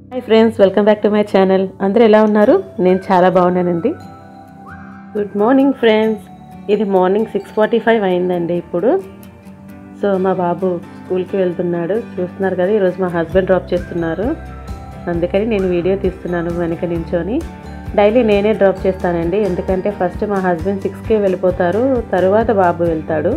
Hi friends welcome back to my channel అందరూ ఎలా ఉన్నారు నేను చాలా బాగున్నానండి గుడ్ మార్నింగ్ ఫ్రెండ్స్ ఇది మార్నింగ్ సిక్స్ ఫార్టీ ఫైవ్ అయిందండి ఇప్పుడు సో మా బాబు స్కూల్కి వెళ్తున్నాడు చూస్తున్నారు కదా ఈరోజు మా హస్బెండ్ డ్రాప్ చేస్తున్నారు అందుకని నేను వీడియో తీస్తున్నాను వెనక నించొని డైలీ నేనే డ్రాప్ చేస్తానండి ఎందుకంటే ఫస్ట్ మా హస్బెండ్ సిక్స్కే వెళ్ళిపోతారు తరువాత బాబు వెళ్తాడు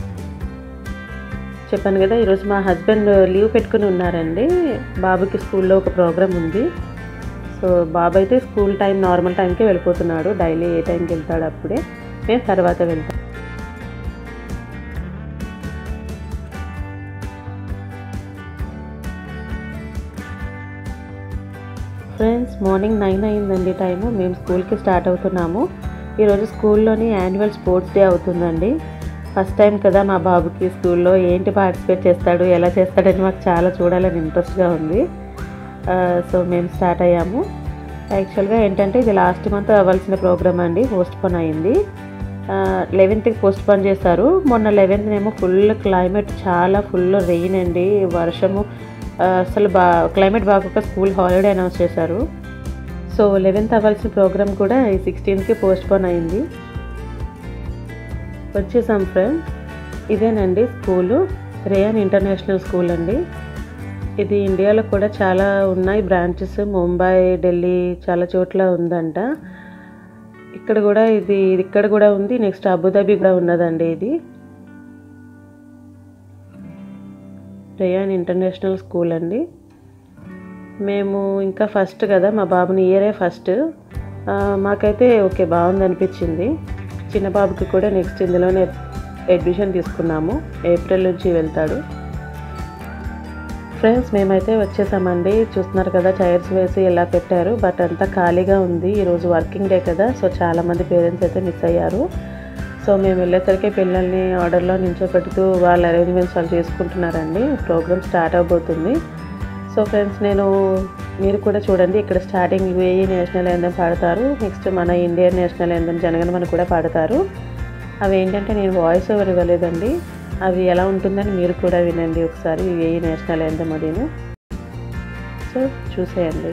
చెప్పాను కదా ఈరోజు మా హస్బెండ్ లీవ్ పెట్టుకుని ఉన్నారండి బాబుకి స్కూల్లో ఒక ప్రోగ్రామ్ ఉంది సో బాబు అయితే స్కూల్ టైం నార్మల్ టైంకే వెళ్ళిపోతున్నాడు డైలీ ఏ టైంకి వెళ్తాడు అప్పుడే మేము తర్వాత వెళ్తాం ఫ్రెండ్స్ మార్నింగ్ నైన్ అయిందండి టైము మేము స్కూల్కి స్టార్ట్ అవుతున్నాము ఈరోజు స్కూల్లోని యాన్యువల్ స్పోర్ట్స్ డే అవుతుందండి ఫస్ట్ టైం కదా మా బాబుకి స్కూల్లో ఏంటి పార్టిసిపేట్ చేస్తాడు ఎలా చేస్తాడని మాకు చాలా చూడాలని ఇంట్రెస్ట్గా ఉంది సో మేము స్టార్ట్ అయ్యాము యాక్చువల్గా ఏంటంటే ఇది లాస్ట్ మంత్ అవ్వాల్సిన ప్రోగ్రామ్ అండి పోస్ట్ పోన్ అయింది లెవెన్త్కి పోస్ట్ పోన్ చేశారు మొన్న లెవెన్త్ ఏమో ఫుల్ క్లైమేట్ చాలా ఫుల్ రెయిన్ అండి వర్షము అసలు బా క్లైమేట్ బాగోక స్కూల్ హాలిడే అనౌన్స్ చేశారు సో లెవెన్త్ అవ్వాల్సిన ప్రోగ్రామ్ కూడా ఈ సిక్స్టీన్త్కి పోస్ట్ పోన్ అయింది వచ్చేసాం ఫ్రెండ్స్ ఇదేనండి స్కూలు రేయన్ ఇంటర్నేషనల్ స్కూల్ అండి ఇది ఇండియాలో కూడా చాలా ఉన్నాయి బ్రాంచెస్ ముంబై ఢిల్లీ చాలా చోట్ల ఉందంట ఇక్కడ కూడా ఇది ఇక్కడ కూడా ఉంది నెక్స్ట్ అబుదాబి కూడా ఉన్నదండి ఇది రేయాన్ ఇంటర్నేషనల్ స్కూల్ అండి మేము ఇంకా ఫస్ట్ కదా మా బాబుని ఇయరే ఫస్ట్ మాకైతే ఓకే బాగుంది అనిపించింది చిన్న బాబుకి కూడా నెక్స్ట్ ఇందులోనే అడ్మిషన్ తీసుకున్నాము ఏప్రిల్ నుంచి వెళ్తాడు ఫ్రెండ్స్ మేమైతే వచ్చేసామండి చూస్తున్నారు కదా చైర్స్ వేసి ఎలా పెట్టారు బట్ అంతా ఖాళీగా ఉంది ఈరోజు వర్కింగ్ డే కదా సో చాలామంది పేరెంట్స్ అయితే మిస్ అయ్యారు సో మేము వెళ్ళేసరికి పిల్లల్ని ఆర్డర్లో నించోపెడుతూ వాళ్ళ అరేంజ్మెంట్స్ వాళ్ళు చేసుకుంటున్నారండి ప్రోగ్రామ్ స్టార్ట్ అవబోతుంది సో ఫ్రెండ్స్ నేను మీరు కూడా చూడండి ఇక్కడ స్టార్టింగ్ యూఏఈ నేషనల్ ఏందం పాడతారు నెక్స్ట్ మన ఇండియన్ నేషనల్ ఏందం జనగణమన కూడా పాడతారు అవి ఏంటంటే నేను వాయిస్ ఓవర్ ఇవ్వలేదండి అవి ఎలా ఉంటుందని మీరు కూడా వినండి ఒకసారి యూఏఈ నేషనల్ ఏందం అదిను సో చూసేయండి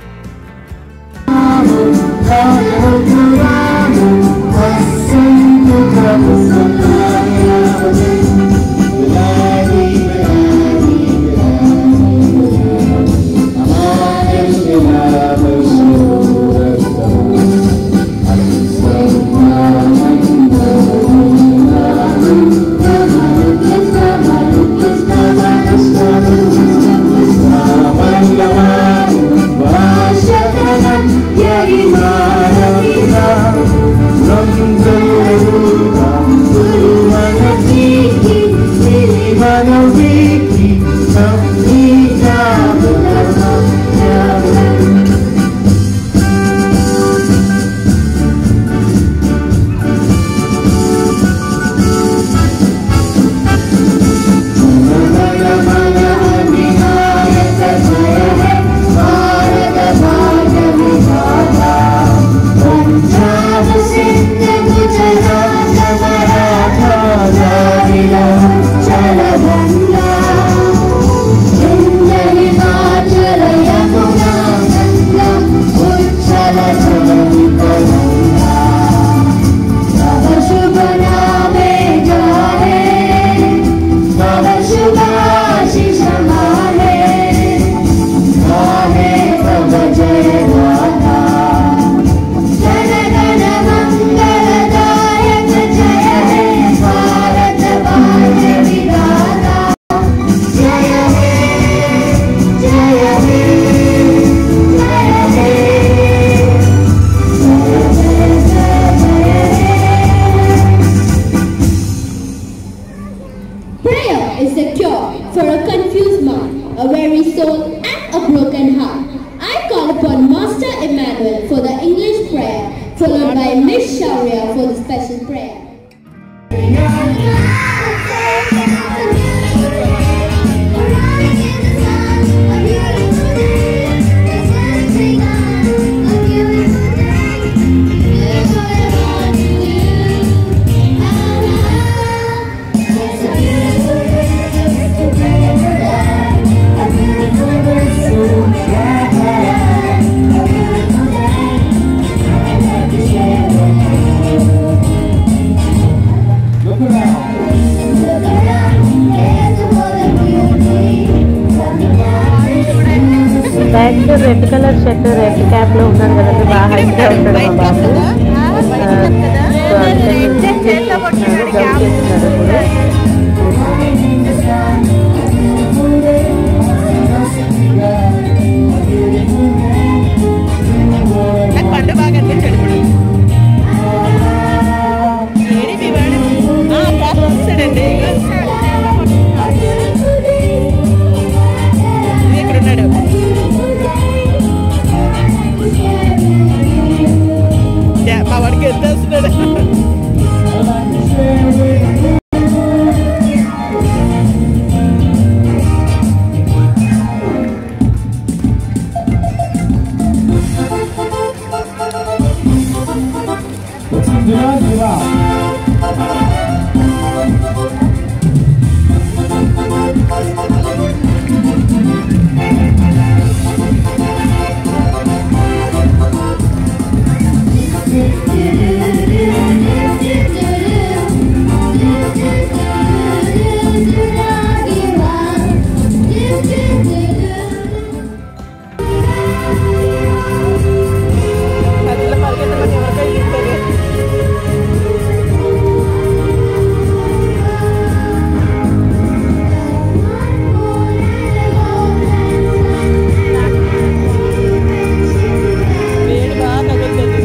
Prayer is the cure for a confused mind, a weary soul, and a broken heart. I call upon Master Emmanuel for the English prayer, followed by Miss Shaurya for the special prayer. Thank you. Black red colour shirt red cap లో ఉన్నాడు కదండి బాగా height గా ఉంటాడు మా బాబు ఆ, so అందుకే చేస్తున్నాడు జంప్ చేస్తున్నాడు ఇప్పుడు నాకు పండు బాగా అనిపించాడు ఇప్పుడు ఏడి మీ వాడు ఆ, పాపం వస్తాడండి ఇది ఇక్కడ ఉన్నాడు యా, మా వాడికి ఎంత వస్తున్నాడు మధ్యలో పరిగెత్తమని ఎవరికో ఇస్తారు వేడి బాగా తగులుతుంది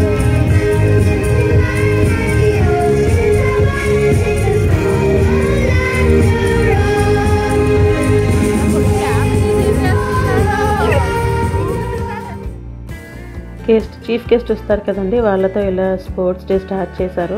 గెస్ట్ చీఫ్ గెస్ట్ వస్తారు కదండి వాళ్ళతో ఇలా స్పోర్ట్స్ డే స్టార్ట్ చేశారు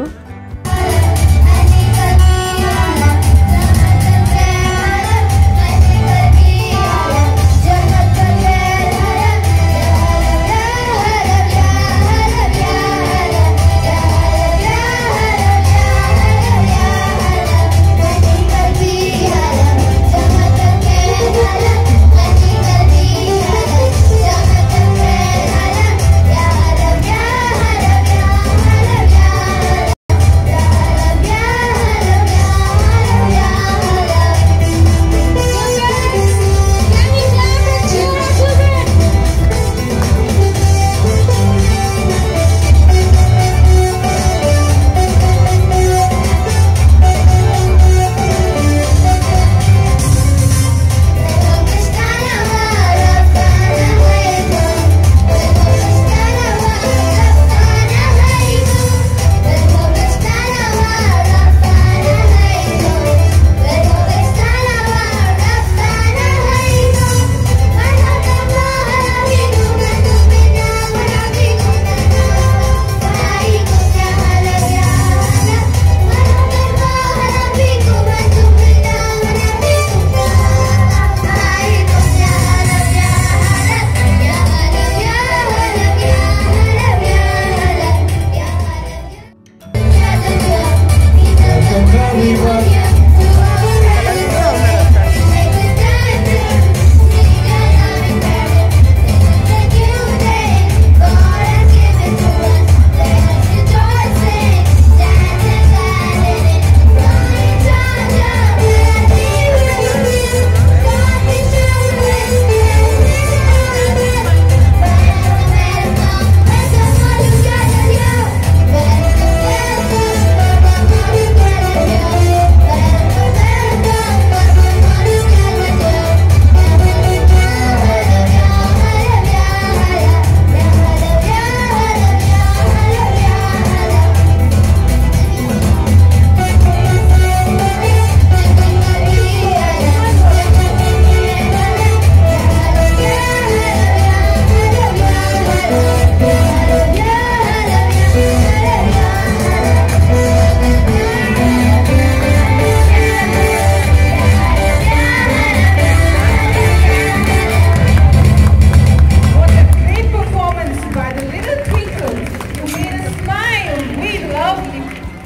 What a great performance by the little twinkles who made us smile. We love you.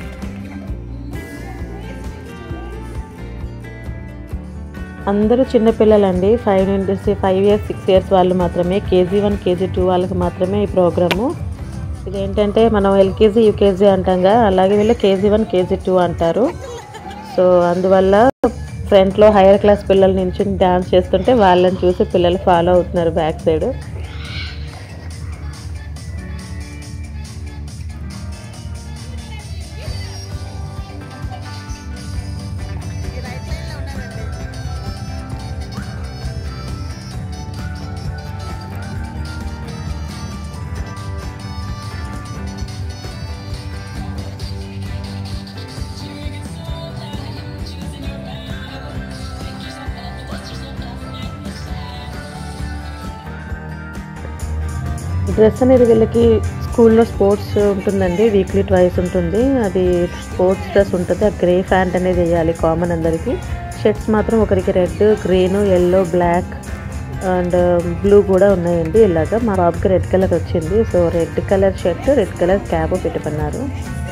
అందరూ చిన్నపిల్లలండి ఫైవ్ నుండి ఫైవ్ ఇయర్స్ సిక్స్ ఇయర్స్ వాళ్ళు మాత్రమే కేజీ వన్ కేజీ టూ వాళ్ళకి మాత్రమే ఈ ప్రోగ్రాము ఇదేంటంటే మనం ఎల్కేజీ యూకేజీ అంటాంగా అలాగే వీళ్ళు కేజీ వన్ కేజీ టూ అంటారు సో అందువల్ల ఫ్రంట్లో హైయర్ క్లాస్ పిల్లలు నించుని డ్యాన్స్ చేస్తుంటే వాళ్ళని చూసి పిల్లలు ఫాలో అవుతున్నారు బ్యాక్ సైడ్ డ్రెస్ అనేది వీళ్ళకి స్కూల్లో స్పోర్ట్స్ ఉంటుందండి వీక్లీ ట్వైస్ ఉంటుంది అది స్పోర్ట్స్ డ్రెస్ ఉంటుంది ఆ గ్రే ప్యాంట్ అనేది వేయాలి కామన్ అందరికీ షర్ట్స్ మాత్రం ఒకరికి red green yellow black and blue కూడా ఉన్నాయండి ఇలాగా మా బాబుకి రెడ్ కలర్ వచ్చింది so red colour shirt red colour cap పెట్టుకున్నారు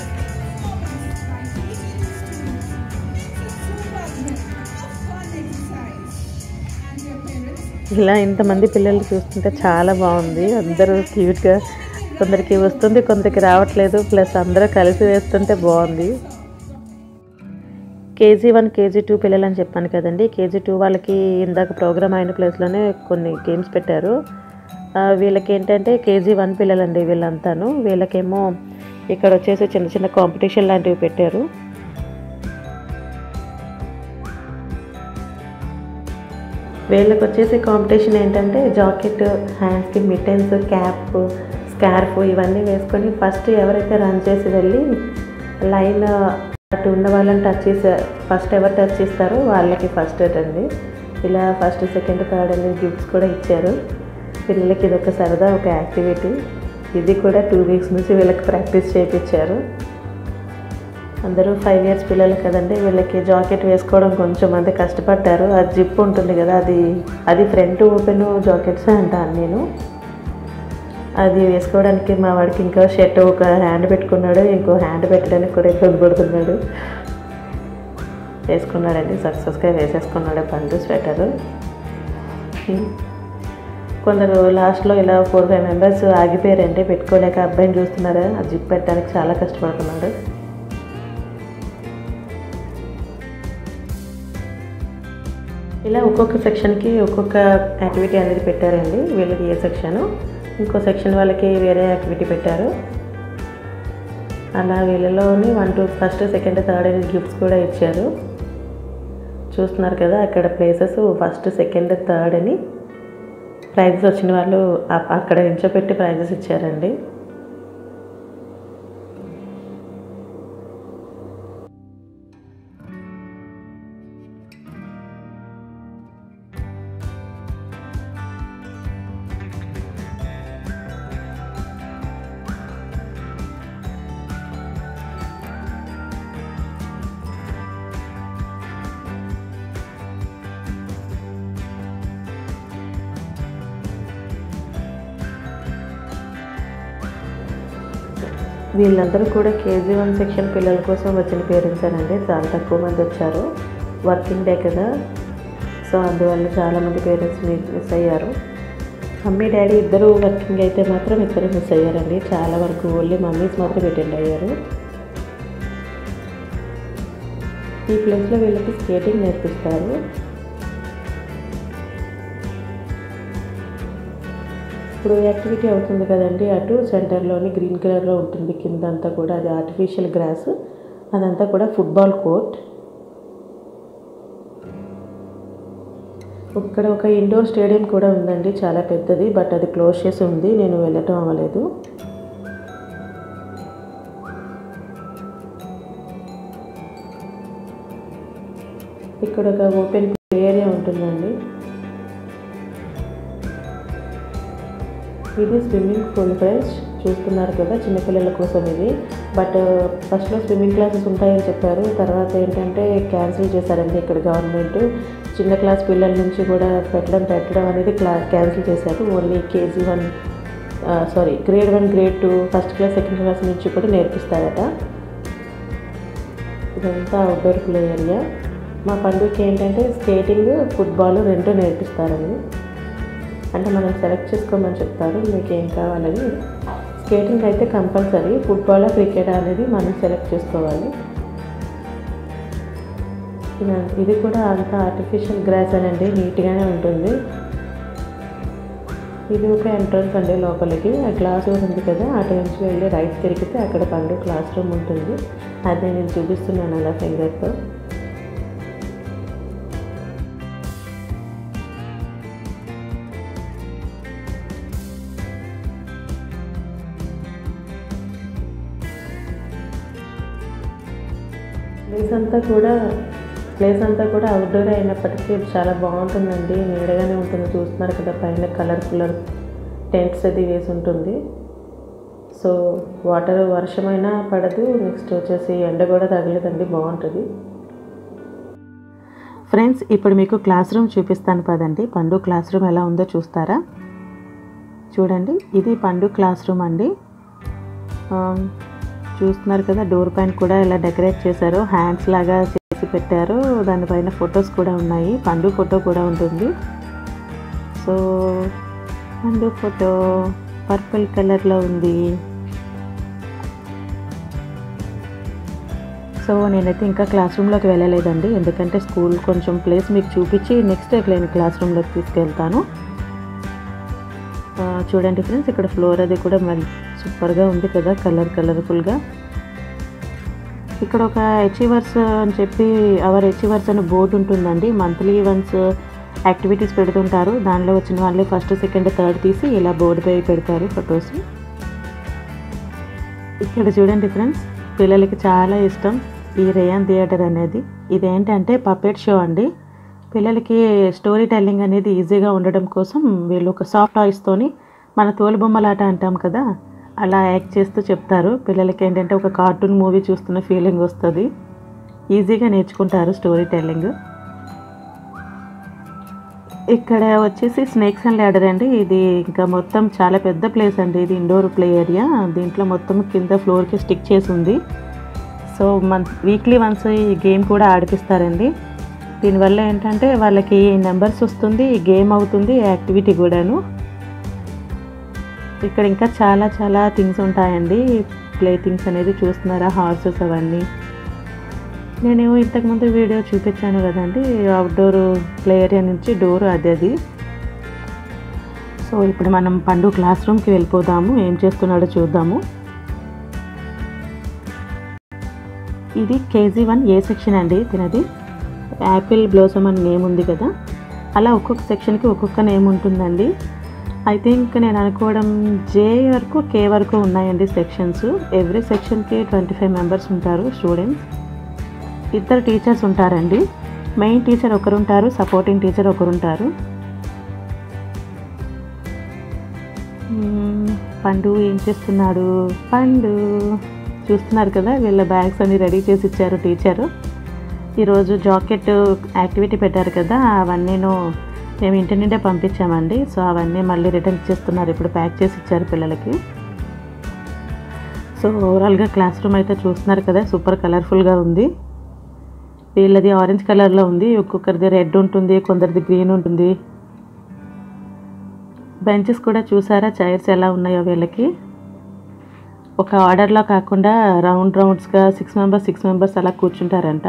ఇలా ఇంతమంది పిల్లలు చూస్తుంటే చాలా బాగుంది అందరూ క్యూట్గా కొందరికి వస్తుంది కొందరికి రావట్లేదు ప్లస్ అందరూ కలిసి వేస్తుంటే బాగుంది కేజీ వన్ కేజీ టూ పిల్లలు అని చెప్పాను కదండి కేజీ టూ వాళ్ళకి ఇందాక ప్రోగ్రామ్ అయిన ప్లేస్లోనే కొన్ని గేమ్స్ పెట్టారు ఆ, వీళ్ళకి ఏంటంటే కేజీ వన్ పిల్లలండి వీళ్ళంతాను వీళ్ళకేమో ఇక్కడ వచ్చేసి చిన్న చిన్న కాంపిటీషన్ లాంటివి పెట్టారు వీళ్ళకి వచ్చేసి కాంపిటీషన్ ఏంటంటే జాకెట్ హ్యాండ్స్కి మిటెన్స్ క్యాప్ స్కార్ఫ్ ఇవన్నీ వేసుకొని ఫస్ట్ ఎవరైతే రన్ చేసి వెళ్ళి లైన్ అటు ఉన్న వాళ్ళని టచ్ చేసే ఫస్ట్ ఎవరు టచ్ చేస్తారో వాళ్ళకి ఫస్ట్ అండి ఇలా ఫస్ట్ సెకండ్ థర్డ్ అనేది గిఫ్ట్స్ కూడా ఇచ్చారు పిల్లలకి ఇది ఒక సరదా ఒక యాక్టివిటీ ఇది కూడా టూ వీక్స్ నుంచి వీళ్ళకి ప్రాక్టీస్ చేయించారు అందరూ ఫైవ్ ఇయర్స్ పిల్లలు కదండి వీళ్ళకి జాకెట్ వేసుకోవడం కొంచెం అంతే కష్టపడ్డారు అది జిప్ ఉంటుంది కదా అది అది ఫ్రంట్ ఓపెన్ జాకెట్స్ అంటాను నేను అది వేసుకోవడానికి మా వాడికి ఇంకో షర్ట్ ఒక హ్యాండ్ పెట్టుకున్నాడు ఇంకో హ్యాండ్ పెట్టడానికి కూడా ఇబ్బంది పడుతున్నాడు వేసుకున్నాడండి సక్సెస్గా వేసేసుకున్నాడు పండు స్వెటరు కొందరు లాస్ట్లో ఇలా ఫోర్ ఫైవ్ మెంబర్స్ ఆగిపోయారంటే పెట్టుకోలేక అబ్బాయిని చూస్తున్నారా ఆ జిప్ పెట్టడానికి చాలా కష్టపడుతున్నాడు ఇలా ఒక్కొక్క సెక్షన్కి ఒక్కొక్క యాక్టివిటీ అనేది పెట్టారండి వీళ్ళకి ఏ సెక్షన్ ఇంకో సెక్షన్ వాళ్ళకి వేరే యాక్టివిటీ పెట్టారు అలా వీళ్ళలోని one two first second third అని గిఫ్ట్స్ కూడా ఇచ్చారు చూస్తున్నారు కదా అక్కడ ప్లేసెస్ ఫస్ట్ సెకండ్ థర్డ్ అని ప్రైజెస్ వచ్చిన వాళ్ళు అ- అక్కడ నించోపెట్టి ప్రైజెస్ ఇచ్చారండి వీళ్ళందరూ కూడా కేజీ వన్ సెక్షన్ పిల్లల కోసం వచ్చిన పేరెంట్స్ అండి చాలా తక్కువ మంది వచ్చారు వర్కింగ్ డే కదా సో అందువల్ల చాలామంది పేరెంట్స్ మిస్ అయ్యారు మమ్మీ డాడీ ఇద్దరు వర్కింగ్ అయితే మాత్రం ఇద్దరు మిస్ అయ్యారండి చాలా వరకు ఓన్లీ మమ్మీస్ మాత్రం అటెండ్ అయ్యారు ఈ ప్లేస్లో వీళ్ళకి స్కేటింగ్ నేర్పిస్తారు ఇప్పుడు యాక్టివిటీ అవుతుంది కదండి అటు సెంటర్లోని గ్రీన్ కలర్లో ఉంటుంది కింద అంతా కూడా అది ఆర్టిఫిషియల్ గ్రాస్ అదంతా కూడా ఫుట్బాల్ కోర్ట్ ఇక్కడ ఒక ఇండోర్ స్టేడియం కూడా ఉందండి చాలా పెద్దది బట్ అది క్లోజ్ చేసి ఉంది నేను వెళ్ళటం అవ్వలేదు ఇక్కడ ఒక ఓపెన్ ఏరియా ఉంటుందండి ఇది స్విమ్మింగ్ పూల్ ఫ్రెండ్స్ చూస్తున్నారు కదా చిన్నపిల్లల కోసం ఇది బట్ ఫస్ట్లో స్విమ్మింగ్ క్లాసెస్ ఉంటాయని చెప్పారు తర్వాత ఏంటంటే క్యాన్సిల్ చేశారండి ఇక్కడ గవర్నమెంట్ చిన్న క్లాస్ పిల్లల నుంచి కూడా పెట్టడం పెట్టడం అనేది క్లా క్యాన్సిల్ చేశారు only KG one sorry grade one grade two first class second class నుంచి కూడా నేర్పిస్తారట ఇదంతా అవుట్డోర్ ప్లే ఏరియా మా పండుగకి ఏంటంటే స్కేటింగ్ ఫుట్బాల్ రెండు నేర్పిస్తారండి అంటే మనం సెలెక్ట్ చేసుకోమని చెప్తారు మీకు ఏం కావాలని స్కేటింగ్ అయితే కంపల్సరీ ఫుట్బాల్ క్రికెట్ అనేది మనం సెలెక్ట్ చేసుకోవాలి ఇదంతా- ఇది కూడా అంత ఆర్టిఫిషియల్ గ్రాస్ అనండి నీట్గానే ఉంటుంది ఇది ఒక ఎంట్రన్స్ అండి లోపలికి ఆ క్లాస్ రూమ్ ఉంది కదా అటు నుంచి వెళ్ళి రైట్ తిరిగితే అక్కడ పండు క్లాస్ రూమ్ ఉంటుంది అదే నేను చూపిస్తున్నాను అలా ఫింగర్తో ప్లేస్ అంతా కూడా ప్లేస్ అంతా కూడా అవుట్డోర్ అయినప్పటికీ చాలా బాగుంటుందండి నీడగానే ఉంటుంది చూస్తున్నారు కదా పైన కలర్ కలర్ టెంట్స్ అది వేసి ఉంటుంది సో వాటర్ వర్షమైనా పడదు నెక్స్ట్ వచ్చేసి ఎండ కూడా తగలేదండి బాగుంటుంది ఫ్రెండ్స్ ఇప్పుడు మీకు క్లాస్ రూమ్ చూపిస్తాను పదండి పండు క్లాస్ రూమ్ ఎలా ఉందో చూస్తారా చూడండి ఇది పండు క్లాస్ రూమ్ అండి ఆ, చూస్తున్నారు కదా డోర్ పైన కూడా ఇలా డెకరేట్ చేశారు హ్యాండ్స్ లాగా చేసి పెట్టారు దానిపైన ఫొటోస్ కూడా ఉన్నాయి పండు ఫోటో కూడా ఉంటుంది సో పండు ఫోటో పర్పుల్ కలర్లో ఉంది సో నేనైతే ఇంకా క్లాస్ రూమ్లోకి వెళ్ళలేదండి ఎందుకంటే స్కూల్ కొంచెం ప్లేస్ మీకు చూపించి నెక్స్ట్ నేను క్లాస్ రూమ్లోకి తీసుకెళ్తాను ఆ, చూడండి ఫ్రెండ్స్ ఇక్కడ ఫ్లోర్ అది కూడా మరి సూపర్గా ఉంది కదా కలర్ కలర్ఫుల్గా ఇక్కడ ఒక అచీవర్స్ అని చెప్పి అవర్ అచీవర్స్ అనే బోర్డు ఉంటుందండి మంత్లీ వన్స్ యాక్టివిటీస్ పెడుతుంటారు దానిలో వచ్చిన వాళ్ళే ఫస్ట్ సెకండ్ థర్డ్ తీసి ఇలా బోర్డుపై పెడతారు ఫొటోస్ ఇక్కడ చూడండి ఫ్రెండ్స్ పిల్లలకి చాలా ఇష్టం ఈ రేయాన్ థియేటర్ అనేది ఇదేంటంటే పపెట్ షో అండి పిల్లలకి స్టోరీ టెల్లింగ్ అనేది ఈజీగా ఉండడం కోసం వీళ్ళు ఒక సాఫ్ట్ టాయ్స్తోని మన తోలుబొమ్మలాట అంటాం కదా అలా యాక్ట్ చేస్తూ చెప్తారు పిల్లలకి ఏంటంటే ఒక కార్టూన్ మూవీ చూస్తున్న ఫీలింగ్ వస్తుంది ఈజీగా నేర్చుకుంటారు స్టోరీ టెల్లింగ్ ఇక్కడ వచ్చేసి స్నేక్స్ అండ్ ల్యాడర్ అండి ఇది ఇంకా మొత్తం చాలా పెద్ద ప్లేస్ అండి ఇది ఇండోర్ ప్లే ఏరియా దీంట్లో మొత్తం కింద ఫ్లోర్కి స్టిక్ చేసి ఉంది సో మంత్ వీక్లీ వన్స్ ఈ గేమ్ కూడా ఆడిపిస్తారండి దీనివల్ల ఏంటంటే వాళ్ళకి నెంబర్స్ వస్తుంది గేమ్ అవుతుంది యాక్టివిటీ కూడాను ఇక్కడ ఇంకా చాలా చాలా థింగ్స్ ఉంటాయండి ప్లే థింగ్స్ అనేది చూస్తున్నారా హార్సెస్ అవన్నీ నేను ఇంతకుముందు వీడియో చూపించాను కదండి అవుట్డోర్ ప్లే ఏరియా నుంచి డోర్ అది అది సో ఇప్పుడు మనం పండు క్లాస్ రూమ్కి వెళ్ళిపోదాము ఏం చేస్తున్నాడో చూద్దాము ఇది కేజీ వన్ ఏ సెక్షన్ అండి తినది యాపిల్ బ్లోసమ్ అని నేమ్ ఉంది కదా అలా ఒక్కొక్క సెక్షన్కి ఒక్కొక్క నేమ్ ఉంటుందండి ఐ థింక్ నేను అనుకోవడం జే వరకు కే వరకు ఉన్నాయండి సెక్షన్స్ ఎవ్రీ సెక్షన్కి ట్వంటీ ఫైవ్ మెంబర్స్ ఉంటారు స్టూడెంట్స్ ఇద్దరు టీచర్స్ ఉంటారండి మెయిన్ టీచర్ ఒకరు ఉంటారు సపోర్టింగ్ టీచర్ ఒకరు ఉంటారు మ్మ్, పండు ఏం చేస్తున్నాడు పండు చూస్తున్నారు కదా వీళ్ళ బ్యాగ్స్ అన్ని రెడీ చేసి ఇచ్చారు టీచరు ఈరోజు జాకెట్ యాక్టివిటీ పెట్టారు కదా అవన్నీను మేము ఇంటి నుండే పంపించామండి సో అవన్నీ మళ్ళీ రిటర్న్ ఇచ్చేస్తున్నారు ఇప్పుడు ప్యాక్ చేసి ఇచ్చారు పిల్లలకి సో ఓవరాల్గా క్లాస్ రూమ్ అయితే చూస్తున్నారు కదా సూపర్ కలర్ఫుల్గా ఉంది వీళ్ళది ఆరెంజ్ కలర్లో ఉంది ఒక్కొక్కరిది రెడ్ ఉంటుంది కొందరిది గ్రీన్ ఉంటుంది బెంచెస్ కూడా చూసారా చైర్స్ ఎలా ఉన్నాయో వీళ్ళకి ఒక ఆర్డర్లో కాకుండా రౌండ్ రౌండ్స్గా సిక్స్ మెంబర్స్ సిక్స్ మెంబర్స్ అలా కూర్చుంటారంట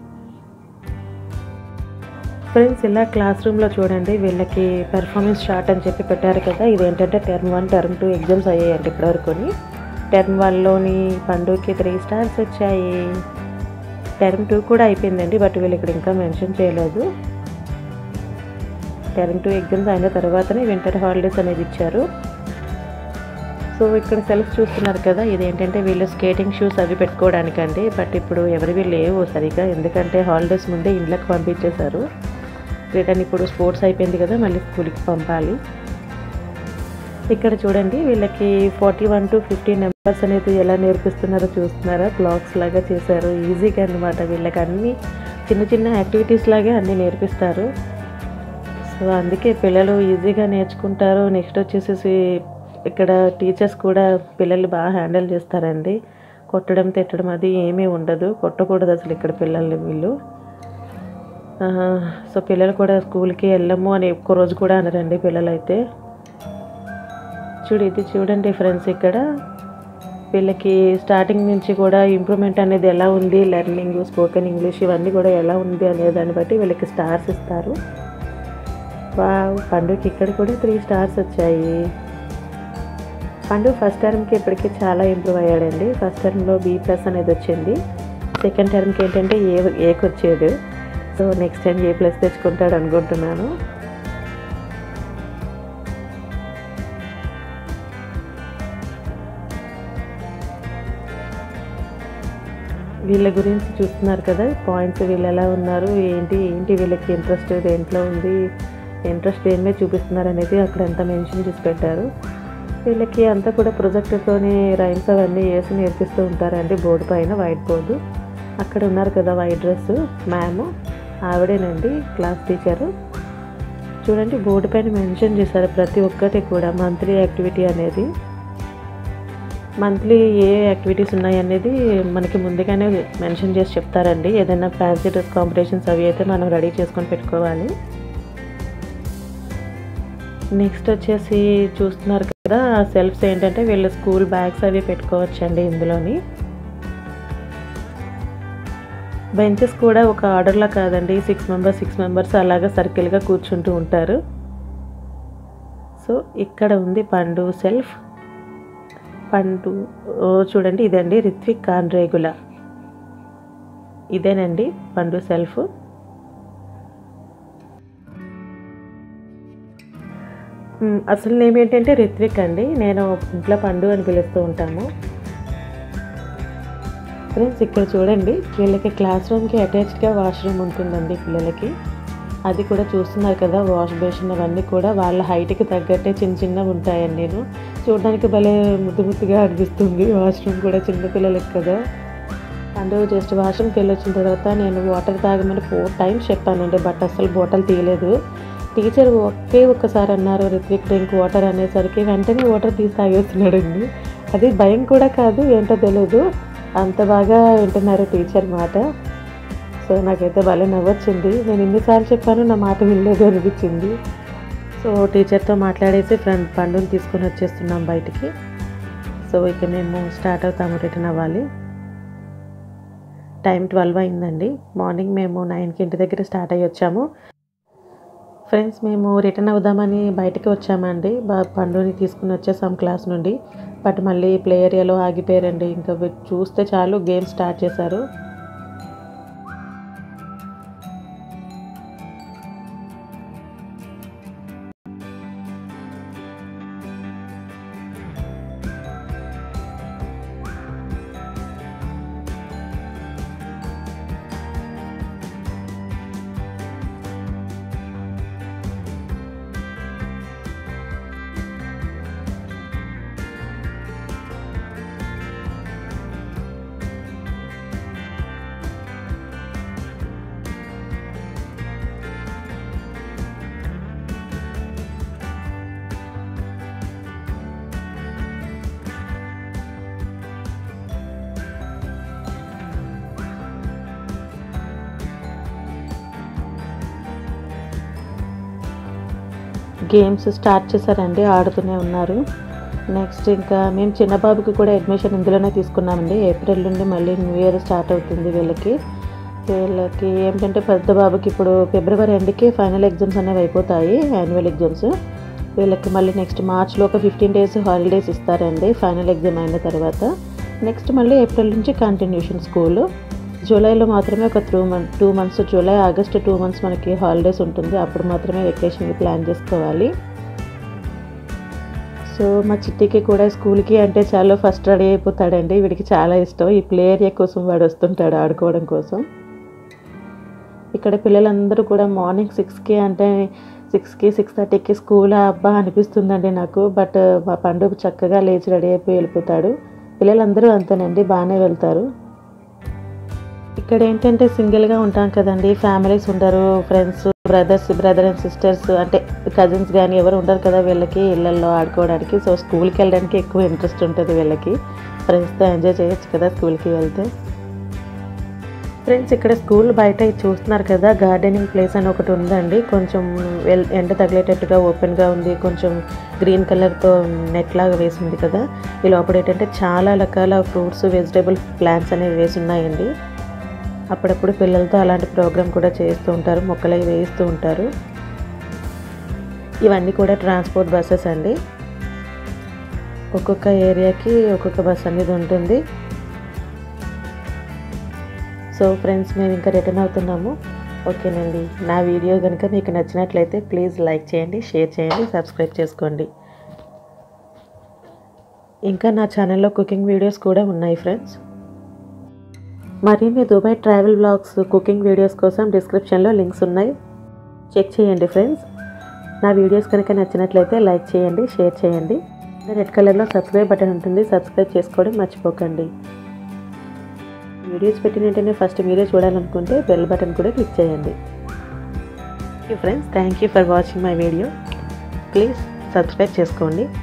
ఫ్రెండ్స్ ఇలా క్లాస్ రూమ్లో చూడండి వీళ్ళకి పెర్ఫార్మెన్స్ షార్ట్ అని చెప్పి పెట్టారు కదా ఇదేంటంటే term one term two exams అయ్యాయండి ఇప్పటివరకు టర్మ్ వన్లోని పండుగకి త్రీ స్టార్స్ వచ్చాయి టర్మ్ టూ కూడా అయిపోయిందండి బట్ వీళ్ళు ఇక్కడ ఇంకా మెన్షన్ చేయలేదు టర్మ్ టూ ఎగ్జామ్స్ అయిన తర్వాతనే వింటర్ హాలిడేస్ అనేది ఇచ్చారు సో ఇక్కడ సెల్ఫ్ చూస్తున్నారు కదా ఇదేంటంటే వీళ్ళు స్కేటింగ్ షూస్ అవి పెట్టుకోవడానికండి బట్ ఇప్పుడు ఎవరివి లేవు సరిగా ఎందుకంటే హాలిడేస్ ముందే ఇంట్లోకి పంపించేశారు రిటర్న్ ఇప్పుడు స్పోర్ట్స్ అయిపోయింది కదా మళ్ళీ స్కూల్కి పంపాలి ఇక్కడ చూడండి వీళ్ళకి forty one to fifty numbers అనేది ఎలా నేర్పిస్తున్నారో చూస్తున్నారా బ్లాగ్స్ లాగా చేశారు ఈజీగా అన్నమాట వీళ్ళకి అన్ని చిన్న చిన్న యాక్టివిటీస్ లాగే అన్నీ నేర్పిస్తారు సో అందుకే పిల్లలు ఈజీగా నేర్చుకుంటారు నెక్స్ట్ వచ్చేసేసి ఇక్కడ టీచర్స్ కూడా పిల్లలు బాగా హ్యాండిల్ చేస్తారండి కొట్టడం తిట్టడం అది ఏమీ ఉండదు కొట్టకూడదు అసలు ఇక్కడ పిల్లల్ని వీళ్ళు ఆ, సో పిల్లలు కూడా స్కూల్కి వెళ్ళము అని ఒక్క రోజు కూడా అనరండి పిల్లలైతే చూడు ఇది చూడండి ఫ్రెండ్స్ ఇక్కడ వీళ్ళకి స్టార్టింగ్ నుంచి కూడా ఇంప్రూవ్మెంట్ అనేది ఎలా ఉంది లెర్నింగ్ స్పోకెన్ ఇంగ్లీష్ ఇవన్నీ కూడా ఎలా ఉంది అనే దాన్ని బట్టి వీళ్ళకి స్టార్స్ ఇస్తారు వావ్ పండుగకి ఇక్కడ కూడా త్రీ స్టార్స్ వచ్చాయి పండు ఫస్ట్ టర్మ్కి ఇప్పటికీ చాలా ఇంప్రూవ్ అయ్యాడండి ఫస్ట్ టర్మ్లో బీ ప్లస్ అనేది వచ్చింది సెకండ్ టర్మ్కి ఏంటంటే ఏ ఏకి వచ్చాడు so next time A plus తెచ్చుకుంటాడు అనుకుంటున్నాను వీళ్ళ గురించి చూస్తున్నారు కదా పాయింట్స్ వీళ్ళు ఎలా ఉన్నారు ఏంటి ఏంటి వీళ్ళకి ఇంట్రెస్ట్ దేంట్లో ఉంది ఇంట్రెస్ట్ దేని మీద చూపిస్తున్నారు అనేది అక్కడ అంతా మెన్షన్ చేసి పెట్టారు వీళ్ళకి అంతా కూడా ప్రొజెక్టర్తోని రైమ్స్ అవన్నీ వేసి నేర్పిస్తూ ఉంటారండి బోర్డు పైన వైట్ బోర్డు అక్కడ ఉన్నారు కదా వైట్ డ్రెస్ మ్యామ్ ఆవిడేనండి క్లాస్ టీచరు చూడండి బోర్డు పైన మెన్షన్ చేశారు ప్రతి ఒక్కటి కూడా మంత్లీ యాక్టివిటీ అనేది మంత్లీ ఏ యాక్టివిటీస్ ఉన్నాయి అనేది మనకి ముందుగానే మెన్షన్ చేసి చెప్తారండి ఏదైనా ఫ్యాన్సీ డ్రెస్ కాంపిటీషన్స్ అవి అయితే మనం రెడీ చేసుకొని పెట్టుకోవాలి నెక్స్ట్ వచ్చేసి చూస్తున్నారు కదా సెల్ఫ్స్ ఏంటంటే వీళ్ళ స్కూల్ బ్యాగ్స్ అవి పెట్టుకోవచ్చండి ఇందులోని బెంచెస్ కూడా ఒక ఆర్డర్లా కాదండి సిక్స్ మెంబర్స్ సిక్స్ మెంబర్స్ అలాగా సర్కిల్గా కూర్చుంటూ ఉంటారు సో ఇక్కడ ఉంది పండు సెల్ఫ్ పండు ఓ చూడండి ఇదండి రిత్విక్ కాన్రేగుల ఇదేనండి పండు సెల్ఫ్ మ్, అసలు నేమ్ ఏంటంటే రిత్విక్ అండి నేను ఇంట్లో పండు అని పిలుస్తూ ఉంటాము ఫ్రెండ్స్ ఇక్కడ చూడండి వీళ్ళకి క్లాస్ రూమ్కి అటాచ్డ్గా వాష్రూమ్ ఉంటుందండి పిల్లలకి అది కూడా చూస్తున్నారు కదా వాష్ బేసిన్ అవన్నీ కూడా వాళ్ళ హైట్కి తగ్గట్టే చిన్న చిన్నవి ఉంటాయండి నేను చూడడానికి భలే ముద్దు ముద్దుగా అనిపిస్తుంది వాష్రూమ్ కూడా చిన్న పిల్లలకి కదా అండ్ జస్ట్ వాష్రూమ్కి వెళ్ళి వచ్చిన తర్వాత నేను వాటర్ తాగమని ఫోర్ టైమ్స్ చెప్పానండి బట్ అసలు బాటిల్ తీయలేదు టీచర్ ఒకే ఒక్కసారి అన్నారు రిత్విక్ డ్రింక్ వాటర్ అనేసరికి వెంటనే వాటర్ తీసి తాగేస్తున్నాడండి అది భయం కూడా కాదు ఏంటో తెలియదు అంత బాగా వింటున్నారు టీచర్ మాట సో నాకైతే భలే నవ్వొచ్చింది నేను ఎన్నిసార్లు చెప్పాను నా మాట వినలేదు అనిపించింది సో టీచర్తో మాట్లాడేసి ఫ్రెండ్ పండుని తీసుకొని వచ్చేస్తున్నాం బయటికి సో ఇక మేము స్టార్ట్ అవుతాము రిటర్న్ అవ్వాలి టైం ట్వెల్వ్ అయిందండి మార్నింగ్ మేము నైన్కి ఇంటి దగ్గర స్టార్ట్ అయ్యి వచ్చాము ఫ్రెండ్స్ మేము రిటర్న్ అవుదామని బయటకు వచ్చామండి బా పండుని తీసుకుని వచ్చేసాం క్లాస్ నుండి బట్ మళ్ళీ ప్లే ఏరియాలో ఆగిపోయారండి ఇంకా వీ- చూస్తే చాలు గేమ్ స్టార్ట్ చేశారు గేమ్స్ స్టార్ట్ చేశారండి ఆడుతూనే ఉన్నారు నెక్స్ట్ ఇంకా మేము చిన్న బాబుకి కూడా అడ్మిషన్ ఇందులోనే తీసుకున్నామండి ఏప్రిల్ నుండి మళ్ళీ న్యూ ఇయర్ స్టార్ట్ అవుతుంది వీళ్ళకి వీళ్ళకి ఏంటంటే పెద్ద బాబుకి ఇప్పుడు ఫిబ్రవరి ఎండ్కి ఫైనల్ ఎగ్జామ్స్ అనేవి అయిపోతాయి యాన్యువల్ ఎగ్జామ్స్ వీళ్ళకి మళ్ళీ నెక్స్ట్ మార్చ్లో ఒక ఫిఫ్టీన్ డేస్ హాలిడేస్ ఇస్తారండి ఫైనల్ ఎగ్జామ్ అయిన తర్వాత నెక్స్ట్ మళ్ళీ ఏప్రిల్ నుంచి కంటిన్యూషన్ స్కూల్ జూలైలో మాత్రమే ఒక two month two months July August two months మనకి హాలిడేస్ ఉంటుంది అప్పుడు మాత్రమే వెకేషన్కి ప్లాన్ చేసుకోవాలి సో మా చిట్టికి కూడా స్కూల్కి అంటే చాలా ఫస్ట్ రెడీ అయిపోతాడండి వీడికి చాలా ఇష్టం ఈ ప్లే ఏరియా కోసం వాడు వస్తుంటాడు ఆడుకోవడం కోసం ఇక్కడ పిల్లలందరూ కూడా మార్నింగ్ సిక్స్కి అంటే సిక్స్కి సిక్స్ థర్టీకి స్కూల్ అబ్బా అనిపిస్తుందండి నాకు బట్ మా పండుగ చక్కగా లేచి రెడీ అయిపోయి వెళ్ళిపోతాడు పిల్లలందరూ అంతేనండి బాగానే వెళ్తారు ఇక్కడ ఏంటంటే సింగిల్గా ఉంటాం కదండి ఫ్యామిలీస్ ఉండరు friends brothers brother and sisters అంటే కజిన్స్ కానీ ఎవరు ఉండరు కదా వీళ్ళకి ఇళ్ళల్లో ఆడుకోవడానికి సో స్కూల్కి వెళ్ళడానికి ఎక్కువ ఇంట్రెస్ట్ ఉంటుంది వీళ్ళకి ఫ్రెండ్స్తో ఎంజాయ్ చేయొచ్చు కదా స్కూల్కి వెళ్తే ఫ్రెండ్స్ ఇక్కడ స్కూల్ బయట ఇది చూస్తున్నారు కదా గార్డెనింగ్ ప్లేస్ అని ఒకటి ఉందండి కొంచెం వెల్ ఎండ తగిలేటట్టుగా ఓపెన్గా ఉంది కొంచెం గ్రీన్ కలర్తో నెట్ లాగా వేసి ఉంది కదా ఈ లోపల ఏంటంటే చాలా రకాల ఫ్రూట్స్ వెజిటేబుల్ ప్లాంట్స్ అనేవి వేసి ఉన్నాయండి అప్పుడప్పుడు పిల్లలతో అలాంటి ప్రోగ్రామ్ కూడా చేస్తూ ఉంటారు మొక్కలు అవి వేస్తూ ఉంటారు ఇవన్నీ కూడా ట్రాన్స్పోర్ట్ బస్సెస్ అండి ఒక్కొక్క ఏరియాకి ఒక్కొక్క బస్ అనేది ఉంటుంది సో ఫ్రెండ్స్ మేము ఇంకా రిటర్న్ అవుతున్నాము ఓకేనండి నా వీడియో కనుక మీకు నచ్చినట్లయితే ప్లీజ్ లైక్ చేయండి షేర్ చేయండి సబ్స్క్రైబ్ చేసుకోండి ఇంకా నా ఛానల్లో కుకింగ్ వీడియోస్ కూడా ఉన్నాయి ఫ్రెండ్స్ మరిన్ని Dubai travel blogs cooking videos కోసం డిస్క్రిప్షన్లో లింక్స్ ఉన్నాయి చెక్ చేయండి ఫ్రెండ్స్ నా వీడియోస్ కనుక నచ్చినట్లయితే లైక్ చేయండి షేర్ చేయండి రెడ్ కలర్లో సబ్స్క్రైబ్ బటన్ ఉంటుంది సబ్స్క్రైబ్ చేసుకోవడం మర్చిపోకండి వీడియోస్ పెట్టిన వెంటనే ఫస్ట్ మీరే చూడాలనుకుంటే బెల్ బటన్ కూడా క్లిక్ చేయండి friends thank you for watching my video please subscribe చేసుకోండి